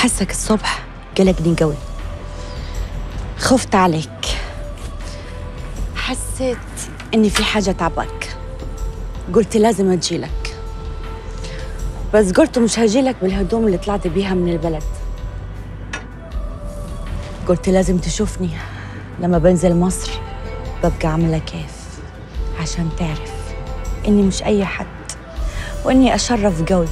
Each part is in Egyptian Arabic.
حسك الصبح قلقني قوي خفت عليك حسيت إني في حاجة تعبك قلت لازم أجيلك بس قلت مش هجيلك بالهدوم اللي طلعت بيها من البلد قلت لازم تشوفني لما بنزل مصر ببقى عاملة كيف عشان تعرف إني مش أي حد وإني أشرف قوي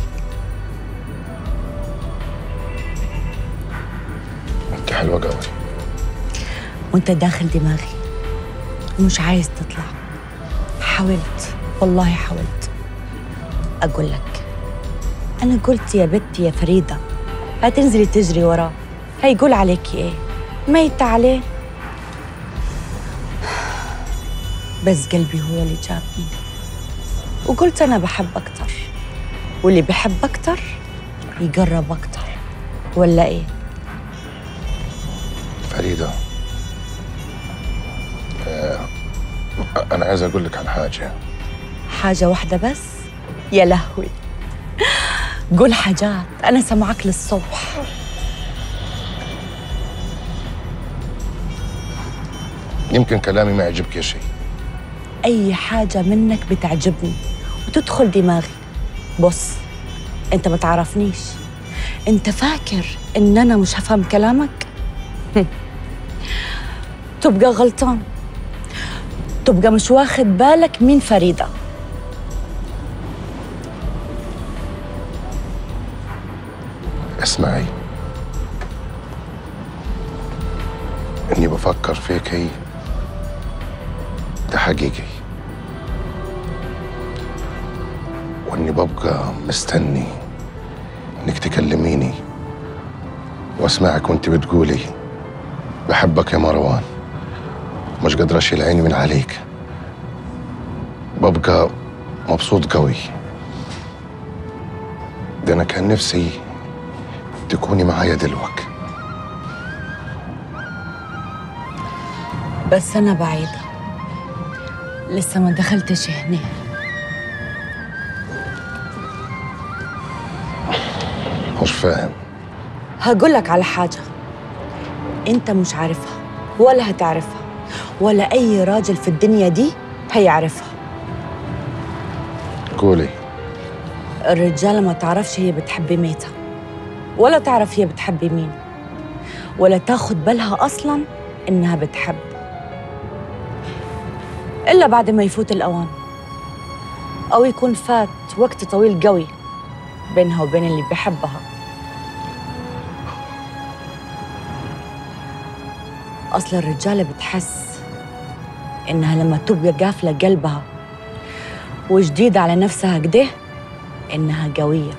انت حلوه قوي وانت داخل دماغي ومش عايز تطلع حاولت والله حاولت أقول لك أنا قلت يا بنتي يا فريدة هتنزلي تجري وراه هيقول عليكي إيه ميت عليه بس قلبي هو اللي جابني وقلت أنا بحب أكتر واللي بحب أكتر يقرب أكتر ولا إيه؟ فريده آه، انا عايز اقول لك عن حاجه حاجة واحدة بس يا لهوي قول حاجات أنا سمعك للصبح يمكن كلامي ما يعجبك يا شيء أي حاجة منك بتعجبني وتدخل دماغي بص أنت ما تعرفنيش أنت فاكر إن أنا مش هفهم كلامك؟ تبقى غلطان تبقى مش واخد بالك مين فريدة اسمعي اني بفكر فيك هي ده حقيقي واني ببقى مستني انك تكلميني واسمعك وانت بتقولي بحبك يا مروان مش قادر اشيل عيني من عليك ببقى مبسوط قوي ده انا كان نفسي تكوني معايا دلوقتي بس أنا بعيدة لسه ما دخلتش هنا مش فاهم هقول لك على حاجة أنت مش عارفها ولا هتعرفها ولا أي راجل في الدنيا دي هيعرفها قولي الرجالة ما تعرفش هي بتحب ميتة ولا تعرف هي بتحب مين ولا تاخد بالها أصلا إنها بتحب إلا بعد ما يفوت الأوان أو يكون فات وقت طويل قوي بينها وبين اللي بيحبها أصل الرجالة بتحس إنها لما تبقى قافلة قلبها وجديدة على نفسها كده إنها قوية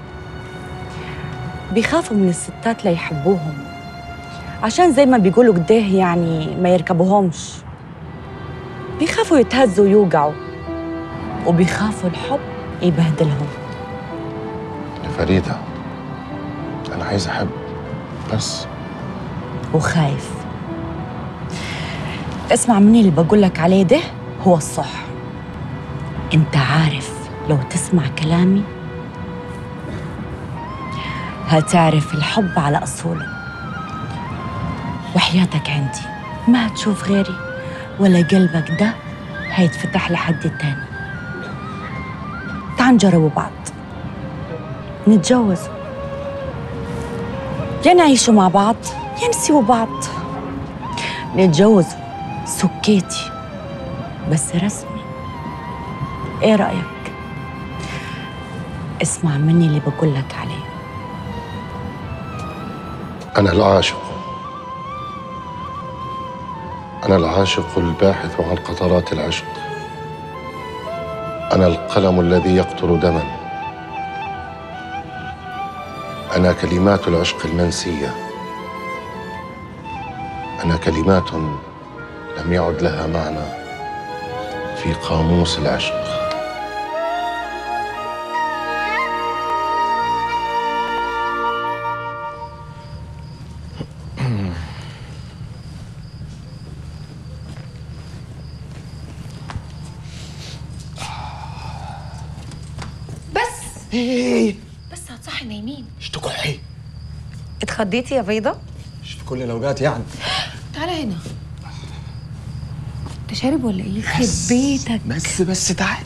بيخافوا من الستات ليحبوهم عشان زي ما بيقولوا كده يعني ما يركبوهمش بيخافوا يتهزوا ويوقعوا وبيخافوا الحب يبهدلهم يا فريدة أنا عايز أحب بس وخايف اسمع مني اللي بقول لك عليه ده هو الصح انت عارف لو تسمع كلامي هتعرف الحب على أصوله وحياتك عندي ما هتشوف غيري ولا قلبك ده هيتفتح لحد تاني تعال نجربوا بعض نتجوز يا نعيشوا مع بعض يا نسيبوا بعض نتجوز سكيتي بس رسمي ايه رأيك؟ اسمع مني اللي بقول لك عليه أنا العاشق أنا العاشق الباحث عن قطرات العشق أنا القلم الذي يقطر دما أنا كلمات العشق المنسية أنا كلمات لم يعد لها معنى في قاموس العشق بس ايه بس هتصحي نايمين ايش تكحي اتخضيتي يا بيضه مش في كل الاوقات يعني تعالى هنا انت شارب ولا ايه يخرب بيتك بس بس تعالي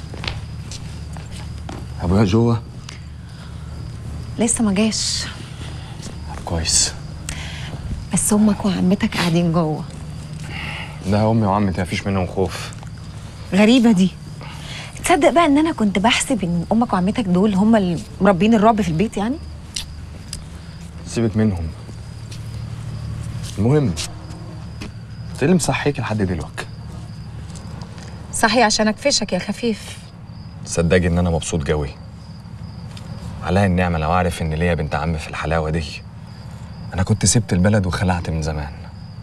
ابويا جوه لسه ما جاش طب كويس بس امك وعمتك قاعدين جوه لا امي وعمتي مفيش منهم خوف غريبه دي تصدق بقى ان انا كنت بحسب ان امك وعمتك دول هم اللي مربين الرعب في البيت يعني سيبك منهم المهم انت إيه اللي مصحيك لحد دلوقتي صحي عشان اكفشك يا خفيف صدقي ان انا مبسوط قوي عليا النعمه لو اعرف ان ليا بنت عم في الحلاوه دي انا كنت سبت البلد وخلعت من زمان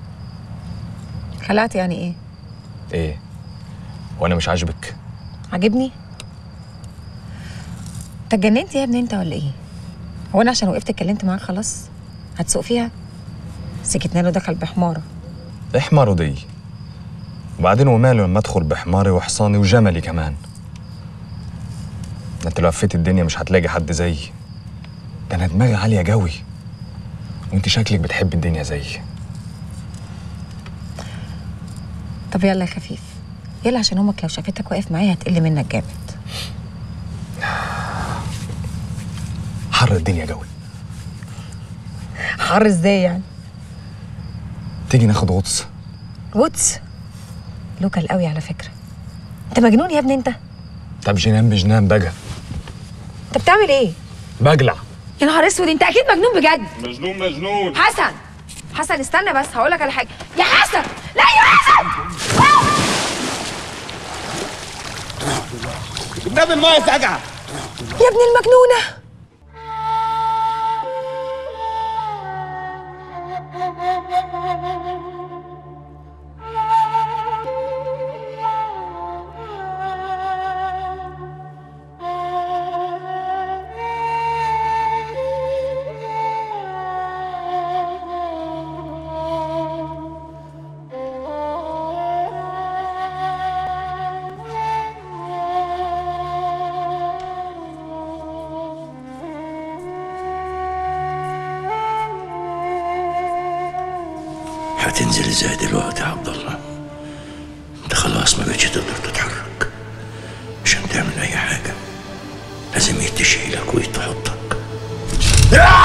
خلعت يعني ايه ايه وانا مش عاجبك عاجبني انت اتجننت يا ابني انت ولا ايه هو انا عشان وقفت اتكلمت معاك خلاص هتسوق فيها سكتنا له دخل بحماره احمر دي وبعدين وماله لما ادخل بحماري وحصاني وجملي كمان ده انت لو لفيت الدنيا مش هتلاقي حد زيي ده انا دماغي عاليه قوي وانت شكلك بتحب الدنيا زيي طب يلا يا خفيف يلا عشان امك لو شافتك واقف معايا هتقل منك جامد حر الدنيا قوي حر ازاي يعني تيجي ناخد غطس غطس لوكال قوي على فكره انت مجنون يا ابني انت طب جنان بجنان بقى انت بتعمل ايه بجلع يا نهار اسود انت اكيد مجنون بجد مجنون مجنون حسن حسن استنى بس هقول لك على حاجه يا حسن لا يا حسن النبي المايه ساقعه يا ابن المجنونه هتنزل ازاي دلوقتي يا عبد الله انت خلاص ما بقتش تقدر تتحرك عشان تعمل اي حاجه لازم يتشيلك ويتحطك